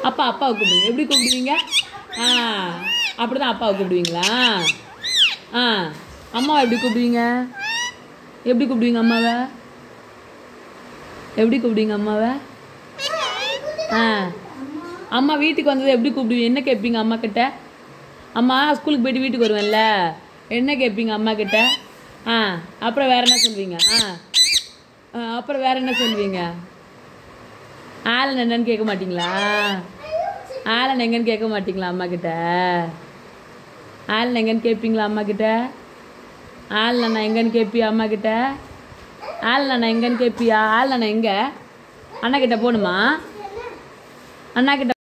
அப்பா அப்பாவை கூப்பிடுங்க எப்படி கூப்பிடுவீங்க ஆ அப்படி தான் அப்பாவை கூப்பிடுவீங்களா ஆ அம்மாவை எப்படி கூப்பிடுவீங்க எப்படி கூப்பிடுவீங்க அம்மாவை எப்படி கூப்பிடுவீங்க அம்மாவை ஆ அம்மா வீட்டுக்கு வந்தது எப்படி கூப்பிடுவீங்க என்ன கேட்பீங்க அம்மா கிட்ட அம்மா ஸ்கூலுக்கு போயிட்டு வீட்டுக்கு வருவேன்ல என்ன கேட்பீங்க அம்மா கிட்ட ஆ அப்புறம் வேற என்ன சொல்வீங்க ஆ ஆ, அப்புறம் வேற என்ன சொல்வீங்க ஆலன் என்னன்னு கேட்க மாட்டீங்களா ஆலன் எங்கன்னு கேட்க மாட்டீங்களா அம்மா கிட்ட ஆலன் எங்கன்னு கேட்பீங்களா அம்மா கிட்ட ஆலன் அண்ணா எங்கன்னு கேட்பியா அம்மா கிட்ட ஆலன் அண்ணா எங்கன்னு கேட்பியா ஆலன் அண்ணா எங்க அண்ணா கிட்ட போகணுமா அண்ணா கிட்ட